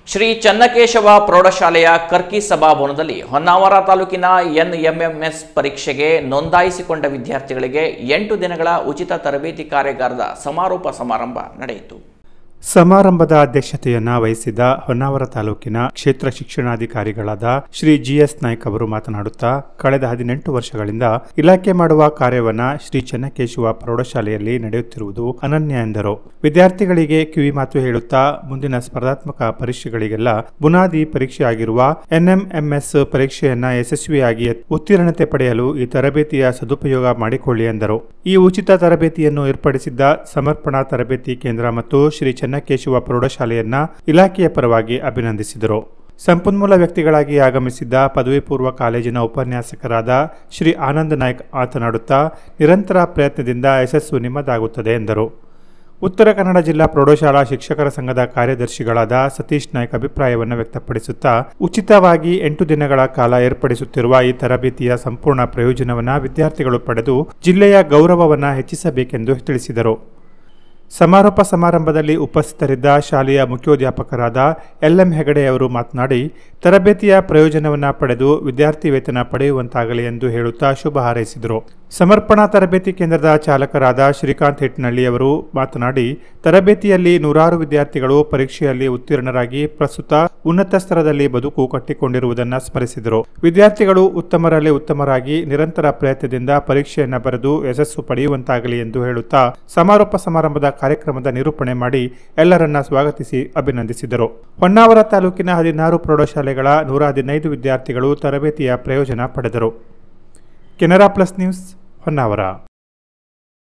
ಶ್ರೀ ಚನ್ನಕೇಶವ ಪ್ರೌಢಶಾಲೆಯ ಕರ್ಕಿ ಸಭಾಭವನದಲ್ಲಿ ಹೊನ್ನಾವರ ತಾಲೂಕಿನ ಎನ್ಎಂಎಂಎಸ್ ಪರೀಕ್ಷೆಗೆ ನೋಂದಾಯಿಸಿಕೊಂಡ ವಿದ್ಯಾರ್ಥಿಗಳಿಗೆ ಎಂಟು ದಿನಗಳ ಉಚಿತ ತರಬೇತಿ ಕಾರ್ಯಾಗಾರದ ಸಮಾರೋಪ ಸಮಾರಂಭ ನಡೆಯಿತು ಸಮಾರಂಭದ ಅಧ್ಯಕ್ಷತೆಯನ್ನ ವಹಿಸಿದ ಹೊನ್ನಾವರ ತಾಲೂಕಿನ ಕ್ಷೇತ್ರ ಶಿಕ್ಷಣಾಧಿಕಾರಿಗಳಾದ ಶ್ರೀ ಜಿಎಸ್ ನಾಯ್ಕ್ ಅವರು ಮಾತನಾಡುತ್ತಾ ಕಳೆದ ಹದಿನೆಂಟು ವರ್ಷಗಳಿಂದ ಇಲಾಖೆ ಮಾಡುವ ಕಾರ್ಯವನ್ನ ಶ್ರೀ ಚನ್ನಕೇಶವ ಪ್ರೌಢಶಾಲೆಯಲ್ಲಿ ನಡೆಯುತ್ತಿರುವುದು ಅನನ್ಯ ಎಂದರು ವಿದ್ಯಾರ್ಥಿಗಳಿಗೆ ಕಿವಿ ಮಾತು ಹೇಳುತ್ತಾ ಮುಂದಿನ ಸ್ಪರ್ಧಾತ್ಮಕ ಪರೀಕ್ಷೆಗಳಿಗೆಲ್ಲ ಬುನಾದಿ ಪರೀಕ್ಷೆಯಾಗಿರುವ ಎನ್ಎಂಎಂಎಸ್ ಪರೀಕ್ಷೆಯನ್ನ ಯಶಸ್ವಿಯಾಗಿ ಉತ್ತೀರ್ಣತೆ ಪಡೆಯಲು ಈ ತರಬೇತಿಯ ಸದುಪಯೋಗ ಮಾಡಿಕೊಳ್ಳಿ ಎಂದರು ಈ ಉಚಿತ ತರಬೇತಿಯನ್ನು ಏರ್ಪಡಿಸಿದ್ದ ಸಮರ್ಪಣಾ ತರಬೇತಿ ಕೇಂದ್ರ ಮತ್ತು ಶ್ರೀ ಚನ್ನಕೇಶವ ಪ್ರೌಢಶಾಲೆಯನ್ನ ಇಲಾಖೆಯ ಪರವಾಗಿ ಅಭಿನಂದಿಸಿದರು ಸಂಪನ್ಮೂಲ ವ್ಯಕ್ತಿಗಳಾಗಿ ಆಗಮಿಸಿದ್ದ ಪದವಿ ಪೂರ್ವ ಕಾಲೇಜಿನ ಉಪನ್ಯಾಸಕರಾದ ಶ್ರೀ ಆನಂದ್ ನಾಯ್ಕ್ ಮಾತನಾಡುತ್ತಾ ನಿರಂತರ ಪ್ರಯತ್ನದಿಂದ ಯಶಸ್ಸು ನಿಮ್ಮದಾಗುತ್ತದೆ ಎಂದರು ಉತ್ತರ ಕನ್ನಡ ಜಿಲ್ಲಾ ಪ್ರೌಢಶಾಲಾ ಶಿಕ್ಷಕರ ಸಂಘದ ಕಾರ್ಯದರ್ಶಿಗಳಾದ ಸತೀಶ್ ನಾಯ್ಕ್ ಅಭಿಪ್ರಾಯವನ್ನು ವ್ಯಕ್ತಪಡಿಸುತ್ತಾ ಉಚಿತವಾಗಿ ಎಂಟು ದಿನಗಳ ಕಾಲ ಏರ್ಪಡಿಸುತ್ತಿರುವ ಈ ತರಬೇತಿಯ ಸಂಪೂರ್ಣ ಪ್ರಯೋಜನವನ್ನು ವಿದ್ಯಾರ್ಥಿಗಳು ಪಡೆದು ಜಿಲ್ಲೆಯ ಗೌರವವನ್ನು ಹೆಚ್ಚಿಸಬೇಕೆಂದು ತಿಳಿಸಿದರು ಸಮಾರೋಪ ಸಮಾರಂಭದಲ್ಲಿ ಉಪಸ್ಥಿತರಿದ್ದ ಶಾಲೆಯ ಮುಖ್ಯೋಧ್ಯಾಪಕರಾದ ಎಲ್ಎಂ ಹೆಗಡೆಯವರು ಮಾತನಾಡಿ ತರಬೇತಿಯ ಪ್ರಯೋಜನವನ್ನು ಪಡೆದು ವಿದ್ಯಾರ್ಥಿ ವೇತನ ಪಡೆಯುವಂತಾಗಲಿ ಎಂದು ಹೇಳುತ್ತಾ ಶುಭ ಹಾರೈಸಿದರು ಸಮರ್ಪಣಾ ತರಬೇತಿ ಕೇಂದ್ರದ ಚಾಲಕರಾದ ಶ್ರೀಕಾಂತ್ ಹಿಟ್ನಳ್ಳಿ ಅವರು ಮಾತನಾಡಿ ತರಬೇತಿಯಲ್ಲಿ ನೂರಾರು ವಿದ್ಯಾರ್ಥಿಗಳು ಪರೀಕ್ಷೆಯಲ್ಲಿ ಉತ್ತೀರ್ಣರಾಗಿ ಪ್ರಸ್ತುತ ಉನ್ನತ ಸ್ತರದಲ್ಲಿ ಬದುಕು ಕಟ್ಟಿಕೊಂಡಿರುವುದನ್ನು ಸ್ಮರಿಸಿದರು ವಿದ್ಯಾರ್ಥಿಗಳು ಉತ್ತಮರಲ್ಲಿ ಉತ್ತಮರಾಗಿ ನಿರಂತರ ಪ್ರಯತ್ನದಿಂದ ಪರೀಕ್ಷೆಯನ್ನು ಬರೆದು ಯಶಸ್ಸು ಪಡೆಯುವಂತಾಗಲಿ ಎಂದು ಹೇಳುತ್ತಾ ಸಮಾರೋಪ ಸಮಾರಂಭದ ಕಾರ್ಯಕ್ರಮದ ನಿರೂಪಣೆ ಮಾಡಿ ಎಲ್ಲರನ್ನ ಸ್ವಾಗತಿಸಿ ಅಭಿನಂದಿಸಿದರು ಹೊನ್ನಾವರ ತಾಲೂಕಿನ ಹದಿನಾರು ಪ್ರೌಢಶಾಲೆಗಳ ನೂರ ಹದಿನೈದು ವಿದ್ಯಾರ್ಥಿಗಳು ತರಬೇತಿಯ ಪ್ರಯೋಜನ ಪಡೆದರು ಕೆನರಾ ಪ್ಲಸ್ ನ್ಯೂಸ್ ಹೊನ್ನಾವರ